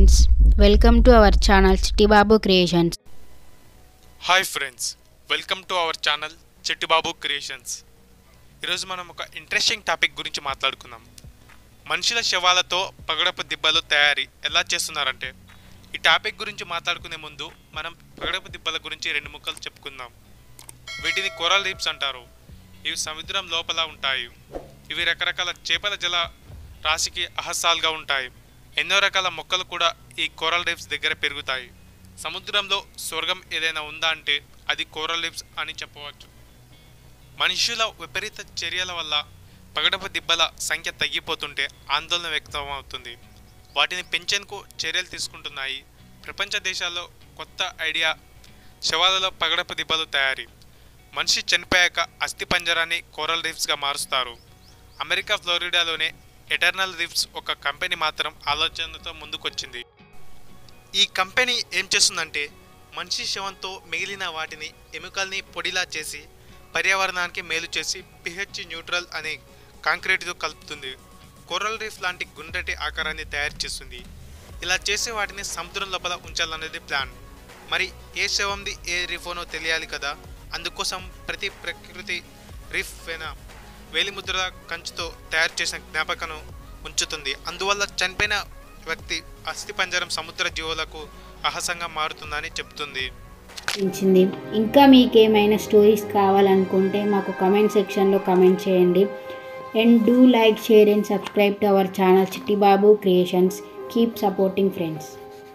friends welcome to our channel Chittibabu creations hi friends welcome to our channel Chittibabu creations ఈరోజు మనం ఒక interesting topic గురించి మాట్లాడుకుందాం మనుషుల శవాలతో పగడపు దిబ్బలు తయారీ ఎలా చేస్తున్నారంటే ఈ టాపిక్ గురించి మాట్లాడుకునే ముందు మనం పగడపు దిబ్బల గురించి రెండు ముక్కలు చెప్పుకుందాం వీటిని కోరల్ రీప్స్ అంటారు ఇవి సముద్రం లోపల ఉంటాయి ఇవి రకరకాల చేపల జల రాశికి అహస్సాలుగా ఉంటాయి ఎన్నో రకాల మొక్కలు కూడా ఈ కోరల్ రీప్స్ దగ్గర పెరుగుతాయి సముద్రంలో స్వర్గం ఏదైనా ఉందా అంటే అది కోరల్ రీప్స్ అని చెప్పవచ్చు మనుషుల విపరీత చర్యల వల్ల పగడపు దిబ్బల సంఖ్య తగ్గిపోతుంటే ఆందోళన వ్యక్తమవుతుంది వాటిని పెంచేందుకు చర్యలు తీసుకుంటున్నాయి ప్రపంచ దేశాల్లో కొత్త ఐడియా శవాలలో పగడపు దిబ్బలు తయారీ మనిషి చనిపోయాక అస్థి పంజరాన్ని కోరల్ రీఫ్స్గా మారుస్తారు అమెరికా ఫ్లోరిడాలోనే ఎటర్నల్ రీఫ్స్ ఒక కంపెనీ మాత్రం ఆలోచనతో ముందుకొచ్చింది ఈ కంపెనీ ఏం చేస్తుందంటే మనిషి శవంతో మిగిలిన వాటిని ఎముకల్ని పొడిలా చేసి పర్యావరణానికి మేలు చేసి పిహెచ్ న్యూట్రల్ అనే కాంక్రీట్తో కలుపుతుంది కోరల్ రీఫ్ లాంటి గుండ్రటి ఆకారాన్ని తయారు చేస్తుంది ఇలా చేసే వాటిని సముద్రం లోపల ఉంచాలనేది ప్లాన్ మరి ఏ శవంది ఏ రీఫోనో తెలియాలి కదా అందుకోసం ప్రతి ప్రకృతి రీఫ్ పైన వేలిముద్ర కంచుతో తయారు చేసిన జ్ఞాపకను ఉంచుతుంది అందువల్ల చనిపోయిన వ్యక్తి అస్థిపంజరం సముద్ర జీవులకు అహసంగా మారుతుందని చెప్తుంది ఇచ్చింది ఇంకా మీకేమైనా స్టోరీస్ కావాలనుకుంటే మాకు కమెంట్ సెక్షన్లో కమెంట్ చేయండి and do like share and subscribe to our channel Chittibabu creations keep supporting friends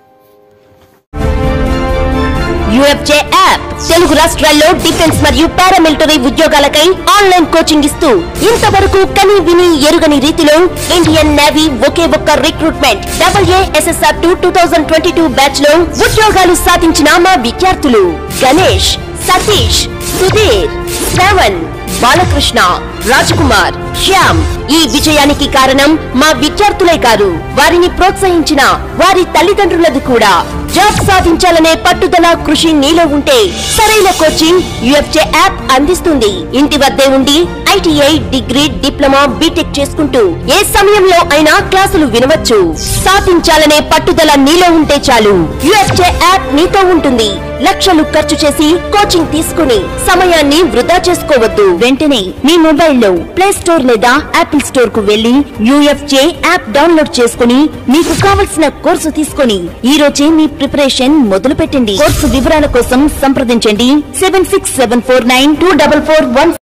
UFJ app తెలుగు రాష్ట్రాల్లో డిఫెన్స్ మరియు పారామిలిటరీ ఉద్యోగాలకై ఆన్లైన్ కోచింగ్ ఇస్తూ ఇంతవరకు కని విని ఎరుగని రీతిలో ఇండియన్ నేవీ ఒకే ఒక్క recruitment double SSR two two thousand twenty two batch లో ఉద్యోగాలు సాధించిన మా విద్యార్థులు గణేష్ సతీష్ సుధీర్ శ్రావణ్ బాలకృష్ణ రాజకుమార్ శ్యామ్ ఈ విజయానికి కారణం మా విద్యార్థులే కాదు వారిని ప్రోత్సహించిన వారి తల్లిదండ్రులది కూడా జాబ్ సాధించాలనే పట్టుదల కృషి నీలో ఉంటే సరైన కోచింగ్ యుఎఫ్జే యాప్ అందిస్తుంది ఇంటి వద్దే ఉండి ఐటీఐ డిగ్రీ డిప్లొమా బీటెక్ చేసుకుంటూ ఏ సమయంలో అయినా క్లాసులు వినవచ్చు సాధించాలనే పట్టుదల నీలో ఉంటే చాలు యుఎఫ్జే యాప్ నీతో ఉంటుంది లక్షలు ఖర్చు చేసి కోచింగ్ తీసుకుని సమయాన్ని వృధా చేసుకోవద్దు వెంటనే మీ మొబైల్లో ప్లే స్టోర్ లేదా యాపిల్ స్టోర్ కు వెళ్లి యూఎఫ్జే యాప్ డౌన్లోడ్ చేసుకుని మీకు కావలసిన కోర్సు తీసుకొని ఈ రోజే మీ ప్రిపరేషన్ మొదలు పెట్టండి కోర్సు వివరాల కోసం సంప్రదించండి seven six seven four nine two double four one